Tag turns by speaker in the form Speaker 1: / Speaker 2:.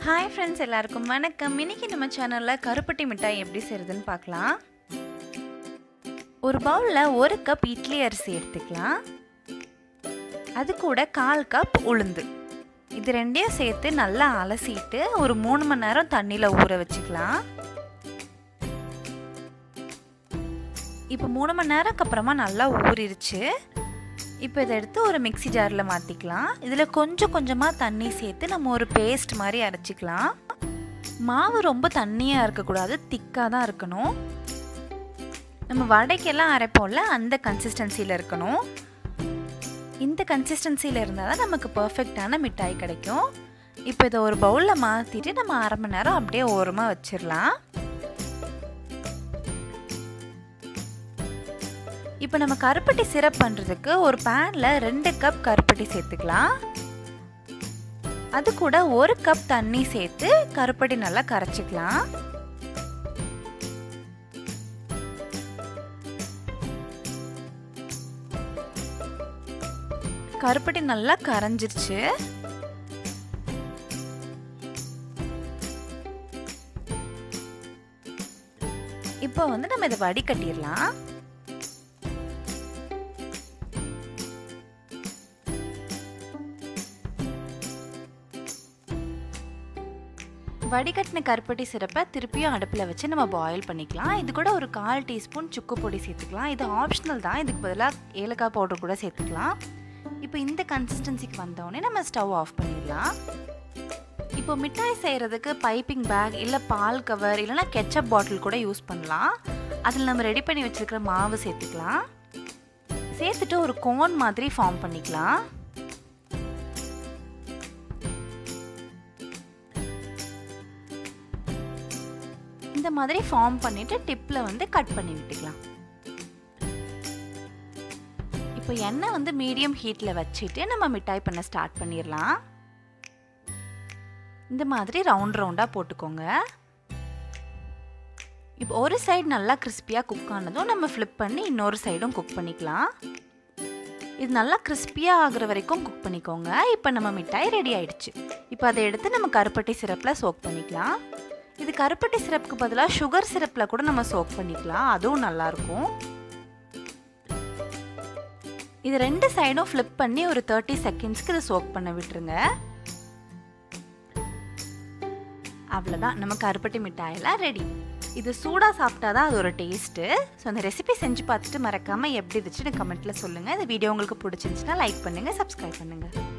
Speaker 1: hi friends எல்லாருக்கும் வணக்கம் இன்னைக்கு நம்ம சேனலில் கருப்பட்டி மிட்டாய் எப்படி செய்கிறதுன்னு பார்க்கலாம் ஒரு பவுலில் ஒரு கப் இட்லி அரிசி எடுத்துக்கலாம் அது கூட கால் கப் உளுந்து இது ரெண்டையும் சேர்த்து நல்லா அலசிட்டு ஒரு மூணு மணி நேரம் தண்ணியில் ஊற வச்சுக்கலாம் இப்போ மூணு மணி நேரம்க்கு அப்புறமா நல்லா ஊறிடுச்சு இப்போ இதை எடுத்து ஒரு மிக்சி ஜாரில் மாற்றிக்கலாம் இதில் கொஞ்சம் கொஞ்சமாக தண்ணி சேர்த்து நம்ம ஒரு பேஸ்ட் மாதிரி அரைச்சிக்கலாம் மாவு ரொம்ப தண்ணியாக இருக்கக்கூடாது திக்காக தான் இருக்கணும் நம்ம வடைக்கெல்லாம் அரைப்போம்ல அந்த கன்சிஸ்டன்சியில் இருக்கணும் இந்த கன்சிஸ்டன்சியில் இருந்தால் தான் நமக்கு பர்ஃபெக்டான மிட்டாய் கிடைக்கும் இப்போ இதை ஒரு பவுலில் மாற்றிட்டு நம்ம அரை மணி நேரம் அப்படியே ஓரமாக வச்சிடலாம் இப்போ நம்ம கருப்பட்டி சிரப் பண்ணுறதுக்கு ஒரு பேனில் ரெண்டு கப் கருப்பட்டி சேர்த்துக்கலாம் அது கூட ஒரு கப் தண்ணி சேர்த்து கருப்பட்டி நல்லா கரைச்சிக்கலாம் கருப்பட்டி நல்லா கரைஞ்சிருச்சு இப்போ வந்து நம்ம இதை வடிகட்டிடலாம் வடிகட்டின கருப்பட்டி சிறப்பை திருப்பியும் அடுப்பில் வச்சு நம்ம பாயில் பண்ணிக்கலாம் இது கூட ஒரு கால் டீஸ்பூன் சுக்கு பொடி சேர்த்துக்கலாம் இது ஆப்ஷனல் தான் இதுக்கு பதிலாக ஏலக்காய் பவுடர் கூட சேர்த்துக்கலாம் இப்போ இந்த கன்சிஸ்டன்சிக்கு வந்தோடனே நம்ம ஸ்டவ் ஆஃப் பண்ணிடலாம் இப்போ மிட்டாய் செய்கிறதுக்கு பைப்பிங் பேக் இல்லை பால் கவர் இல்லைனா கெச்சப் பாட்டில் கூட யூஸ் பண்ணலாம் அதில் நம்ம ரெடி பண்ணி வச்சுருக்கிற மாவு சேர்த்துக்கலாம் சேர்த்துட்டு ஒரு கோன் மாதிரி ஃபார்ம் பண்ணிக்கலாம் இந்த மாதிரி ஃபார்ம் பண்ணிட்டு டிப்பில் வந்து கட் பண்ணி விட்டுக்கலாம் இப்போ எண்ணெய் வந்து மீடியம் ஹீட்டில் வச்சுட்டு நம்ம மிட்டாய் பண்ண ஸ்டார்ட் பண்ணிடலாம் இந்த மாதிரி ரவுண்ட் ரவுண்டாக போட்டுக்கோங்க இப்போ ஒரு சைடு நல்லா கிறிஸ்பியாக குக் ஆனதும் நம்ம ஃப்ளிப் பண்ணி இன்னொரு சைடும் குக் பண்ணிக்கலாம் இது நல்லா கிறிஸ்பியாக ஆகுற வரைக்கும் குக் பண்ணிக்கோங்க இப்போ நம்ம மிட்டாய் ரெடி ஆயிடுச்சு இப்போ அதை எடுத்து நம்ம கருப்பட்டி சிரப்பில் சோக் பண்ணிக்கலாம் இது கருப்பட்டி சிரப்புக்கு பதிலாக சுகர் சிரப்பில் கூட நம்ம சோக் பண்ணிக்கலாம் அதுவும் நல்லாயிருக்கும் இது ரெண்டு சைடும் ஃப்ளிப் பண்ணி ஒரு தேர்ட்டி செகண்ட்ஸ்க்கு இதை சோக் பண்ண விட்டுருங்க அவ்வளோதான் நம்ம கருப்பட்டி மிட்டாயெல்லாம் ரெடி இது சூடாக சாப்பிட்டா தான் அது ஒரு டேஸ்ட்டு ஸோ அந்த ரெசிபி செஞ்சு பார்த்துட்டு மறக்காமல் எப்படி இருந்துச்சுன்னு கமெண்ட்டில் சொல்லுங்கள் இந்த வீடியோ உங்களுக்கு பிடிச்சிருந்துச்சுன்னா லைக் பண்ணுங்கள் சப்ஸ்கிரைப் பண்ணுங்கள்